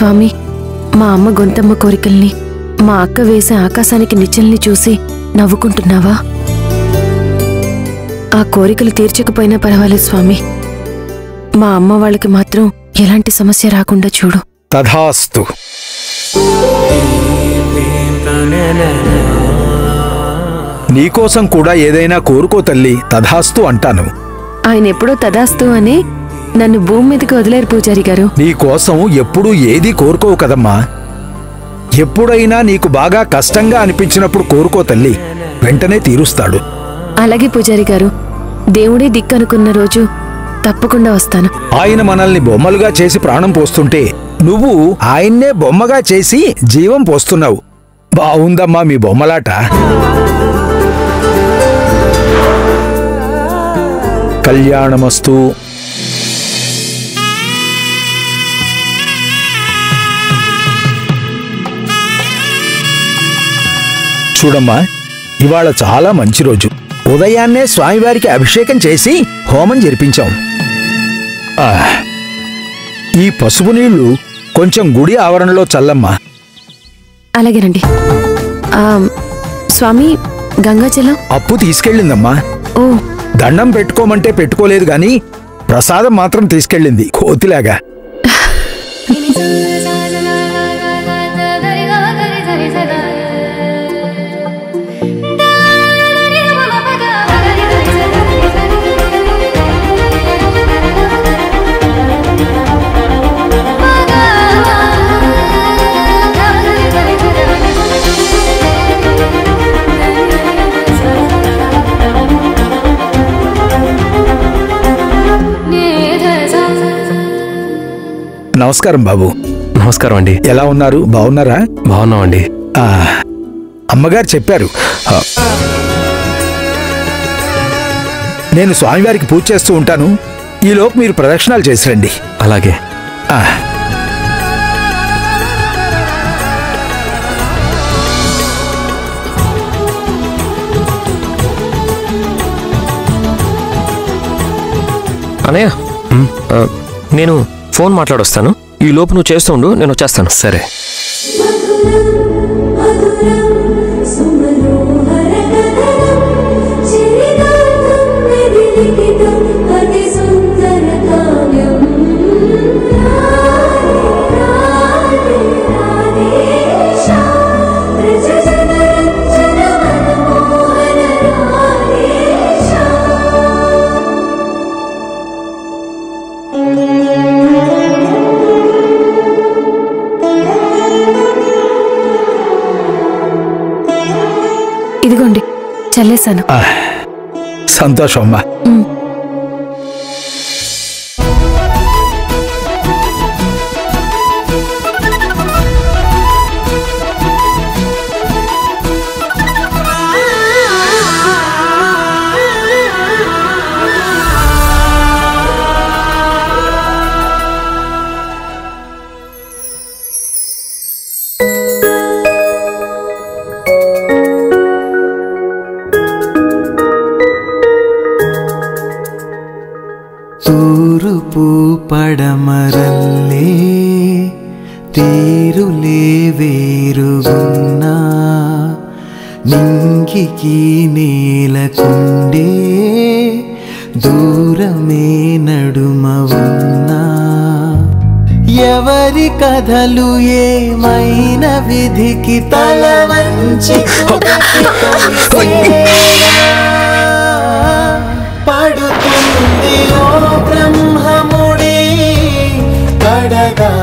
స్వామి మా అమ్మ గొంతమ్మ కోరికల్ని మా అక్క వేసే ఆకాశానికి నిచ్చెల్ని చూసి నవ్వుకుంటున్నావా ఆ కోరికలు తీర్చకపోయినా పర్వాలేదు స్వామి మా అమ్మ వాళ్ళకి మాత్రం ఎలాంటి సమస్య రాకుండా చూడు తథాస్తు నీకోసం కూడా ఏదైనా కోరుకో తల్లి తథాస్తు అంటాను ఆయన ఎప్పుడో తదాస్తు అని నన్ను భూమి మీదకి వదిలేరు పూజారి గారు నీకోసం ఎప్పుడూ ఏదీ కోరుకోవు కదమ్మా ఎప్పుడైనా నీకు బాగా కష్టంగా అనిపించినప్పుడు కోరుకో తల్లి వెంటనే తీరుస్తాడు అలాగే పూజారి గారు దేవుడే దిక్కనుకున్న రోజు తప్పకుండా వస్తాను ఆయన మనల్ని బొమ్మలుగా చేసి ప్రాణం పోస్తుంటే నువ్వు ఆయన్నే బొమ్మగా చేసి జీవం పోస్తున్నావు బావుందమ్మా మీ బొమ్మలాట కళ్యాణమస్తు చూడమ్మా ఇవాళ చాలా మంచి రోజు ఉదయాన్నే స్వామివారికి అభిషేకం చేసి హోమం జరిపించాం ఆ, ఈ పసుపు నీళ్లు కొంచెం గుడి ఆవరణలో చల్లమ్మా అలాగేనండి ఆ, స్వామి గంగాజలం అప్పు తీసుకెళ్ళిందమ్మా ఓ దండం పెట్టుకోమంటే పెట్టుకోలేదు గాని ప్రసాదం మాత్రం తీసుకెళ్ళింది కోతిలాగా నమస్కారం బాబు నమస్కారం అండి ఎలా ఉన్నారు బాగున్నారా బాగున్నామండి ఆ, అమ్మగారు చెప్పారు ఆ, నేను స్వామివారికి పూజ చేస్తూ ఉంటాను ఈలోపు మీరు ప్రదక్షిణాలు చేసి రండి అలాగే ఆ, అనయ్య ఆ, నేను ఫోన్ మాట్లాడొస్తాను ఈ లోపు నువ్వు చేస్తూ ఉండు నేను వచ్చేస్తాను సరే ఇదిగోండి చల్లేశాను ఆ, సంతోషం అమ్మా ఉమ్. ತೂರುಪು పడమరల్లే తీరులే వేరుగున్నా నింగికి నేలకుండే దూరమే నడుమ ఉన్నా ఎవరి కథలు ఏమైన విధికి తల వంచి పడుతుంది ఓ బ్రహ్మముడి కడగా